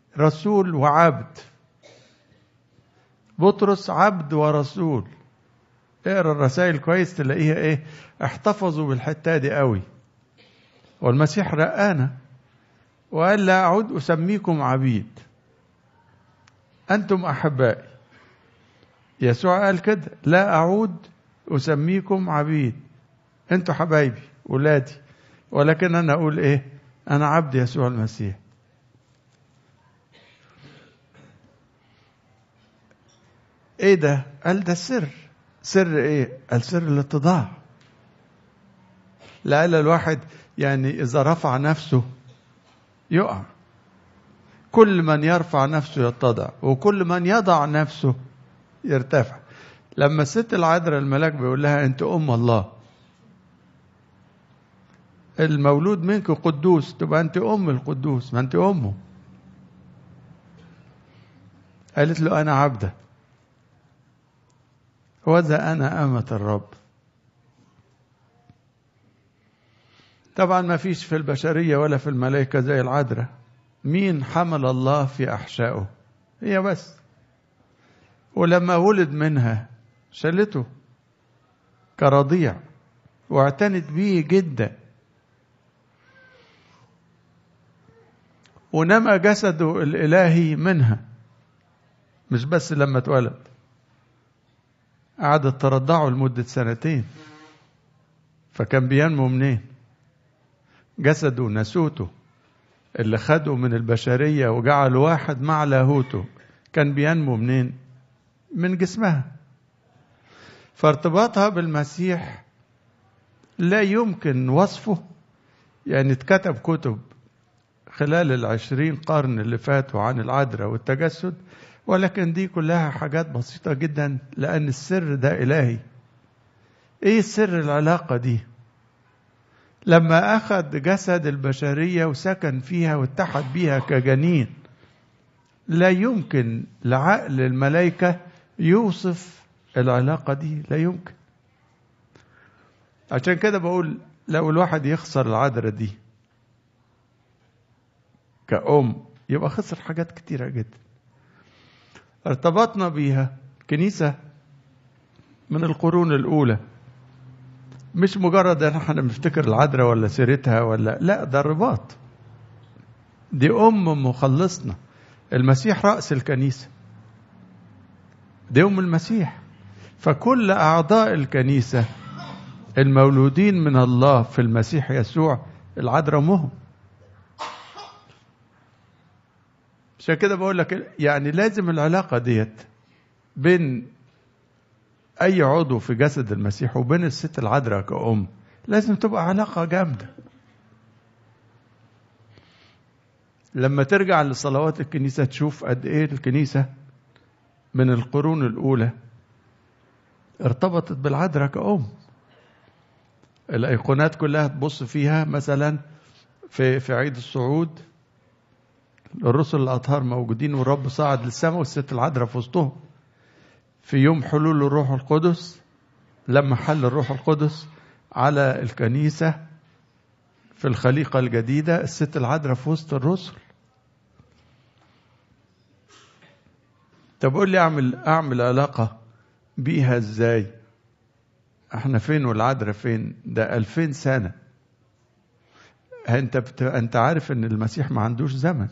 رسول وعبد بطرس عبد ورسول اقرا الرسائل كويس تلاقيها ايه احتفظوا بالحته دي قوي والمسيح رآنا وقال لا اعود اسميكم عبيد انتم احبائي يسوع قال كده لا اعود اسميكم عبيد انتوا حبايبي ولادي ولكن انا اقول ايه انا عبد يسوع المسيح ايه ده قال ده السر سر ايه قال سر الاتضاع لعل الواحد يعني اذا رفع نفسه يقع كل من يرفع نفسه يتضع وكل من يضع نفسه يرتفع لما الست العذراء الملاك بيقول لها انت ام الله المولود منك قدوس تبقى انت ام القدوس ما انت امه قالت له انا عبده وذا انا امه الرب طبعا ما فيش في البشريه ولا في الملائكه زي العذراء مين حمل الله في احشائه هي بس ولما ولد منها شالته كرضيع واعتنت بيه جدا ونمى جسده الالهي منها مش بس لما اتولد قعدت ترضعه لمدة سنتين فكان بينمو منين جسده نسوته اللي خده من البشرية وجعل واحد مع لاهوته كان بينمو منين من جسمها فارتباطها بالمسيح لا يمكن وصفه يعني اتكتب كتب خلال العشرين قرن اللي فاتوا عن العذراء والتجسد ولكن دي كلها حاجات بسيطة جدا لأن السر ده إلهي إيه سر العلاقة دي لما أخذ جسد البشرية وسكن فيها واتحد بيها كجنين لا يمكن لعقل الملائكة يوصف العلاقة دي لا يمكن عشان كده بقول لو الواحد يخسر العذراء دي كأم يبقى خسر حاجات كتيرة جدا ارتبطنا بيها كنيسة من القرون الأولى مش مجرد ان احنا بنفتكر العذراء ولا سيرتها ولا لا ده رباط دي أم مخلصنا المسيح رأس الكنيسة دي أم المسيح فكل أعضاء الكنيسة المولودين من الله في المسيح يسوع العذراء أمهم عشان كده بقول لك يعني لازم العلاقة ديت بين أي عضو في جسد المسيح وبين الست العذراء كأم لازم تبقى علاقة جامدة لما ترجع لصلوات الكنيسة تشوف قد إيه الكنيسة من القرون الأولى ارتبطت بالعذراء كأم الأيقونات كلها تبص فيها مثلا في في عيد الصعود الرسل الأطهار موجودين والرب صعد للسماء والست العذراء في وسطهم في يوم حلول الروح القدس لما حل الروح القدس على الكنيسة في الخليقة الجديدة الست العذراء في وسط الرسل طب قول لي أعمل أعمل علاقة بيها إزاي؟ احنا فين والعذراء فين؟ ده ألفين سنة انت بت... انت عارف ان المسيح ما عندوش زمن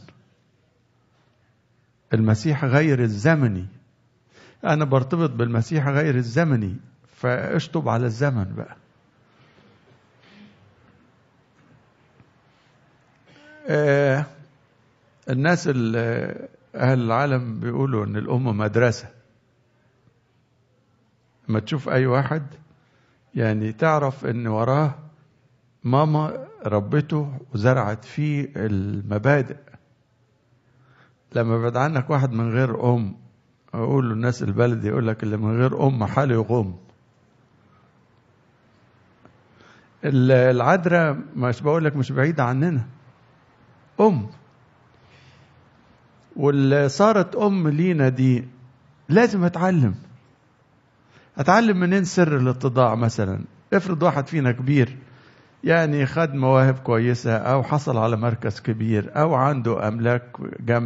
المسيح غير الزمني انا برتبط بالمسيح غير الزمني فاشطب على الزمن بقى آه الناس اهل العالم بيقولوا ان الام مدرسه لما تشوف اي واحد يعني تعرف ان وراه ماما ربته وزرعت فيه المبادئ لما بعد عنك واحد من غير ام اقول له الناس البلد يقول لك اللي من غير ام حاله يغم العذراء مش بقول لك مش بعيده عننا ام واللي صارت ام لينا دي لازم اتعلم اتعلم منين سر الاتضاع مثلا افرض واحد فينا كبير يعني خد مواهب كويسة أو حصل على مركز كبير أو عنده أملاك جامدة